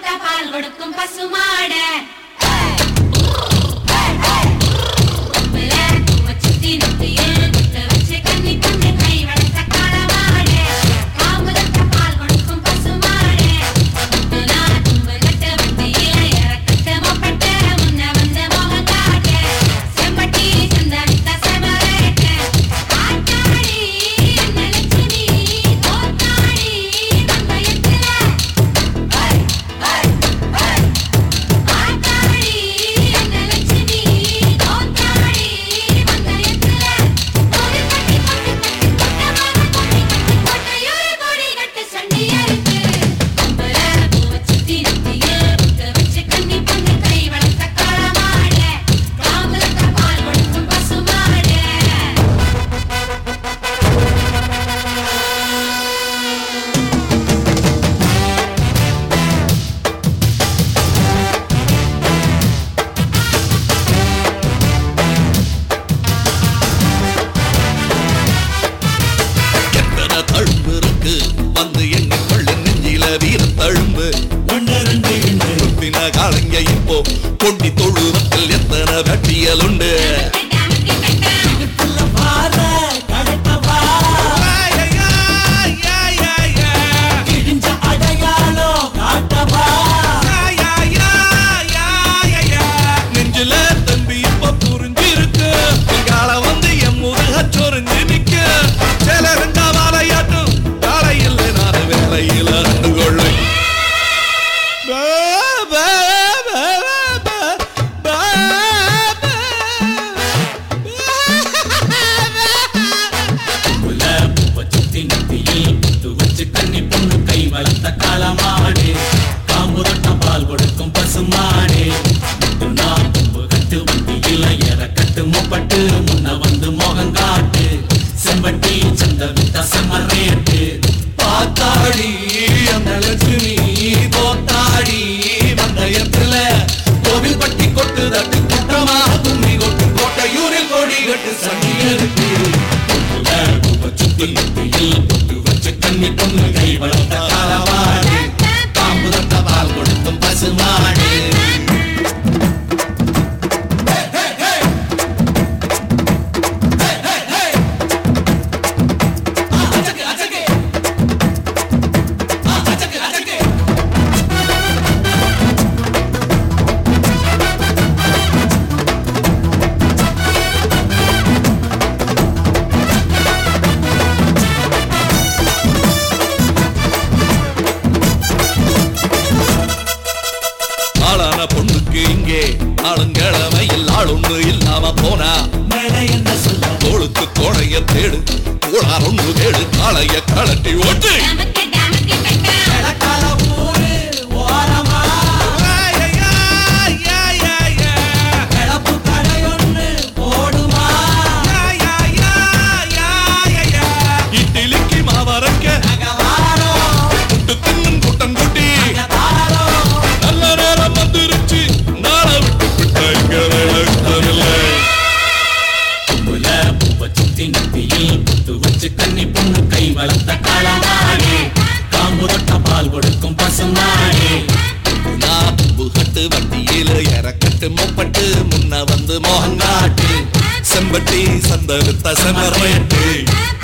தொட்ட பால் கொடுக்கும் பசுமாடு சுத்தி நொத்தியில் குத்த வச்சு கன்னி பொண்ணு கை வளர்த்த காளமாடு காம்பு தொட்ட பால் கொடுக்கும் பசுமாடு முத்துனா தும்பு கட்டு வண்டியில இறக்கட்டு மொப்பட்டு முன்ன வந்து மோகம் காட்டு செம்பட்டி சந்த வித்த செமரேட்டு ஆட்டாடி என்ன லட்சுமி தோத்தாடி தம்பயத்துல ஆத்தாடி என்ன லட்சுமி தோத்தாடி மந்தயத்துல ஒரு கட்டி கட்டி கட்டி கொட்டமான கொடி கட்டி கொட்டையூரு கொடி கட்டு சண்டியருக்கு கும்பல பூவ சுத்தி நெத்தியில் புத்த வச்சு கன்னி பொண்ணு கை வளர்த்த காளமாடு காம்புலத்த பால் கொடுக்கும் பசுமாடு எத்தனை தழும்பு இருக்கு வந்து எண்ணிக்கொள்ள நெஞ்சில வீர தழும்பு பின்ன காலங்க இப்போ கொண்டி தொழுவத்தில் எத்தனை வெட்டியல் உண்டு நெஞ்சில தம்பி இப்ப புரிஞ்சிருக்கு கால வந்து என் முருக சொரிஞ்சு நிக்க சில ரெண்டா வாழையாட்டும் காலையில் நான் வேலையில் அண்டு கொள்ளு வளர்த்த காலமாடு காம்புரட்ட பால் கொடுக்கும் பசுமாடு முத்துனா தும்பு கட்டு வண்டியில் எற கட்டு முப்பட்டு முன்ன வந்து மோகம் காட்டு செம்பட்டி சந்த வித்த செம்மரேட்டு பாத்தாடி அந்த லட்சுமி தோத்தாடி வந்தயத்துல கோவில் பட்டி கொட்டு தட்டு குற்றமா கும்மி கொட்டு கோட்டையூரில் கொடி கட்டு சண்டி இருக்கு சுத்தி நெத்தியில் பொட்டு வச்சு கண்ணி பொண்ணு கை வளர்த்த காலமாடு காம்புரட்ட பால் கொடுக்கும் பசுமாடு ஆளான பொண்ணுக்கு இங்கே ஆளுங்கிழமையில் ஆளொன்னு இல்லாம போனா என்ன சொல்ல தோளுக்கு கோடைய தேடு கோளார் ஒன்று தேடு காளைய கலட்டி ஓட்டு டமக்கு டமக்கு கட்ட கால ஊரு ஓரமா கிளப்பு கடையொன்னு போடுமா இட்லிக்கு மாவரக்க நகவாரோ முட்டு தின்னும் கூட்டம் கூட்டி தாரோ நல்ல நேரம் வந்துருச்சு நாளை விட்டு விட்ட இங்க நடக்கவில்லை புல பூவ சுத்தி நெத்தியில் புத்து வச்சு கன்னி பொண்ணு கை வளர்த்த காலமாடு காம்புரட்ட பால் கொடுக்கும் பசுமாடு நான் புகட்டு வண்டியில இறக்கட்டு முப்பட்டு முன்ன வந்து மோகங்காட்டு செம்பட்டி சந்த வித்த செமரேட்டு